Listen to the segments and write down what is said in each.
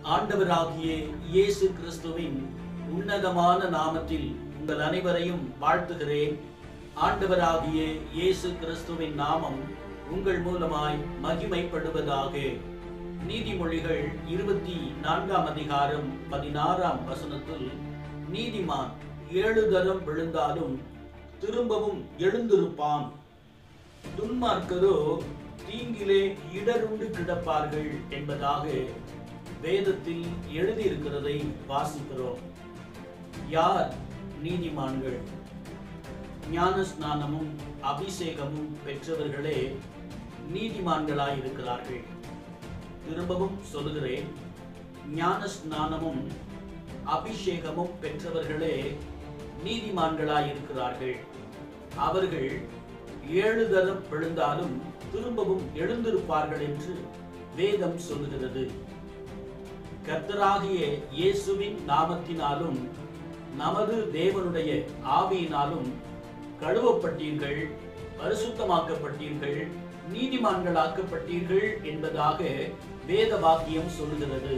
ஆண்டவராகிய இயேசு கிறிஸ்துவின் உன்னதமான நாமத்தில் உங்கள் அனைவரையும் வாழ்த்துகிறேன் ஆண்டவராகிய இயேசு கிறிஸ்துவின் நாமம் உங்கள் மூலமாய் மகிமைப்படுவதாக நீதிமொழிகள் இருபத்தி நான்காம் அதிகாரம் பதினாறாம் வசனத்தில் நீதிமான் ஏழு தரம் விழுந்தாலும் திரும்பவும் எழுந்திருப்பான் துன்மார்க்கரோ தீங்கிலே இடருண்டு கிடப்பார்கள் என்பதாக வேதத்தில் எழுதியிருக்கிறதை வாசிக்கிறோம் யார் நீதிமான்கள் ஞான ஸ்நானமும் அபிஷேகமும் பெற்றவர்களே நீதிமான்களாய் இருக்கிறார்கள் திரும்பவும் சொல்கிறேன் ஞான ஸ்நானமும் அபிஷேகமும் பெற்றவர்களே நீதிமான்களாய் இருக்கிறார்கள் அவர்கள் ஏழு தரம் விழுந்தாலும் திரும்பவும் எழுந்திருப்பார்கள் என்று வேதம் சொல்கிறது கர்த்தராகிய இயேசுவின் நாமத்தினாலும் நமது தேவனுடைய ஆவியினாலும் கழுவப்பட்டீர்கள் பரிசுத்தமாக்கப்பட்டீர்கள் நீதிமான்களாக்கப்பட்டீர்கள் என்பதாக வேத வாக்கியம் சொல்லுகிறது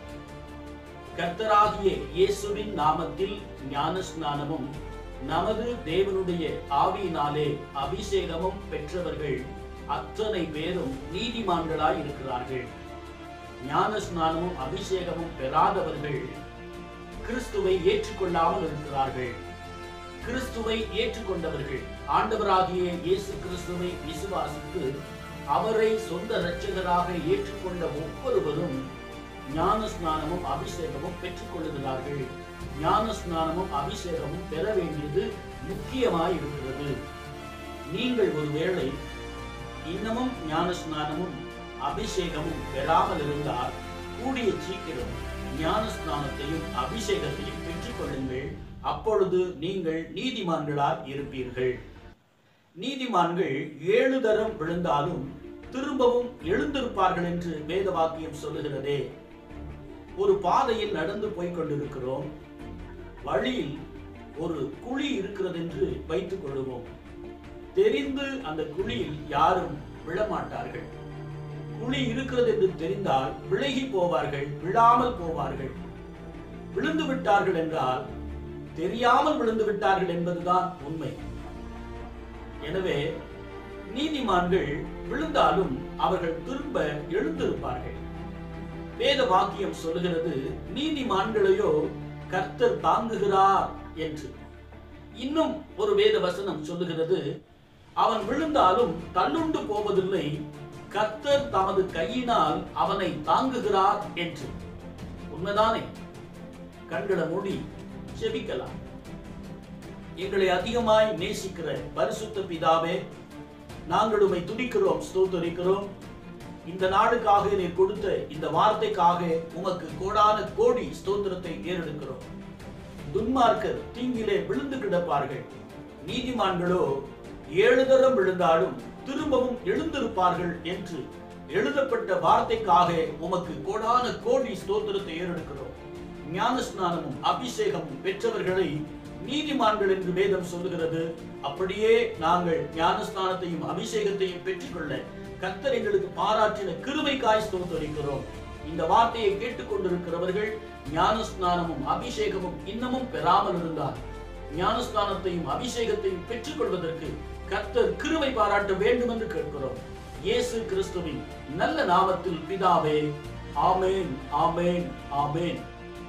கர்த்தராகிய இயேசுவின் நாமத்தில் ஞான ஸ்நானமும் நமது தேவனுடைய ஆவியினாலே அபிஷேகமும் பெற்றவர்கள் அத்தனை பேரும் நீதிமான்களாய் இருக்கிறார்கள் ஞான ஸ்நானமும் அபிஷேகமும் பெறாதவர்கள் கிறிஸ்துவை ஏற்றுக்கொள்ளாமல் இருக்கிறார்கள் கிறிஸ்துவை ஏற்றுக்கொண்டவர்கள் ஆண்டவராகிய இயேசு கிறிஸ்துவை விசுவாசித்து அவரை சொந்த இரட்சகராக ஏற்றுக்கொண்ட ஒவ்வொருவரும் ஞான ஸ்நானமும் அபிஷேகமும் பெற்றுக் கொள்ளுகிறார்கள் ஞான ஸ்நானமும் அபிஷேகமும் பெற வேண்டியது முக்கியமாய் இருக்கிறது நீங்கள் ஒருவேளை இன்னமும் ஞான ஸ்நானமும் அபிஷேகமும் பெறாமல் இருந்தால் கூடிய சீக்கிரம் ஞான ஸ்நானத்தையும் அபிஷேகத்தையும் பெற்றுக் கொள்ளுங்கள் அப்பொழுது நீங்கள் நீதிமான்களாய் இருப்பீர்கள் நீதிமான்கள் ஏழு தரம் விழுந்தாலும் திரும்பவும் எழுந்திருப்பார்கள் என்று வேத வாக்கியம் சொல்லுகிறதே ஒரு பாதையில் நடந்து போய் கொண்டிருக்கிறோம் வழியில் ஒரு குழி இருக்கிறது என்று வைத்துக் கொள்ளுவோம் தெரிந்து அந்த குழியில் யாரும் விழமாட்டார்கள் குழி இருக்கிறது என்று தெரிந்தால் விலகி போவார்கள் விழாமல் போவார்கள் விழுந்து விட்டார்கள் என்றால் தெரியாமல் விழுந்து விட்டார்கள் என்பதுதான் உண்மை எனவே நீதிமான்கள் விழுந்தாலும் அவர்கள் திரும்ப எழுந்திருப்பார்கள் வேத வாக்கியம் சொல்லுகிறது நீதிமான்களையோ கர்த்தர் தாங்குகிறார் என்று இன்னும் ஒரு வேத வசனம் சொல்லுகிறது அவன் விழுந்தாலும் தள்ளுண்டு போவதில்லை கர்த்தர் தமது கையினால் அவனை தாங்குகிறார் என்று உண்மைதானே கண்களை மூடி செபிக்கலாம் எங்களை அதிகமாய் நேசிக்கிற பரிசுத்த பிதாவே நாங்கள் உம்மை துடிக்கிறோம் ஸ்தோத்தரிக்கிறோம் இந்த நாளுக்காக நீர் கொடுத்த இந்த வார்த்தைக்காக உமக்கு கோடான கோடி ஸ்தோத்திரத்தை ஏறெடுக்கிறோம் துன்மார்க்கர் தீங்கிலே விழுந்து கிடப்பார்கள் நீதிமான்களோ ஏழு தரம் விழுந்தாலும் திரும்பவும் எழுந்திருப்பார்கள் என்று எழுதப்பட்ட வார்த்தைக்காக உமக்கு கோடான கோடி ஸ்தோத்திரத்தை ஏறெடுக்கிறோம் ஞான ஸ்நானமும் அபிஷேகமும் பெற்றவர்களை நீதிமான்கள் என்று வேதம் சொல்லுகிறது அப்படியே நாங்கள் ஞானஸ்நானத்தையும் அபிஷேகத்தையும் பெற்றுக்கொள்ள கர்த்தர் எங்களுக்கு பாராட்டின கிருபைக்காய் ஸ்தோத்தரிக்கிறோம் இந்த வார்த்தையை கேட்டுக்கொண்டிருக்கிறவர்கள் ஞானஸ்நானமும் அபிஷேகமும் இன்னமும் பெறாமல் இருந்தார் ஞானஸ்நானத்தையும் அபிஷேகத்தையும் பெற்றுக்கொள்வதற்கு கர்த்தர் கிருபை பாராட்ட வேண்டும் என்று கேட்கிறோம் இயேசு கிறிஸ்துவின் நல்ல நாமத்தில் பிதாவே ஆமேன் ஆமேன் ஆமேன்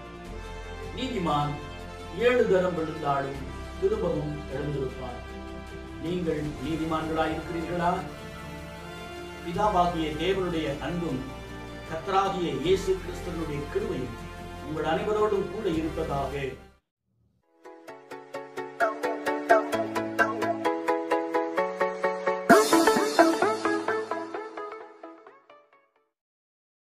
நீதிமான் ஏழு தரம் விழுந்தாலும் திரும்பவும் எழுந்திருப்பார் நீங்கள் நீதிமான்களாய் இருக்கிறீர்களா பிதாவாகிய தேவனுடைய அன்பும் கத்தராகிய இயேசு கிறிஸ்தனுடைய கிருபையும் உங்கள் அனைவரோடும் கூட இருப்பதாக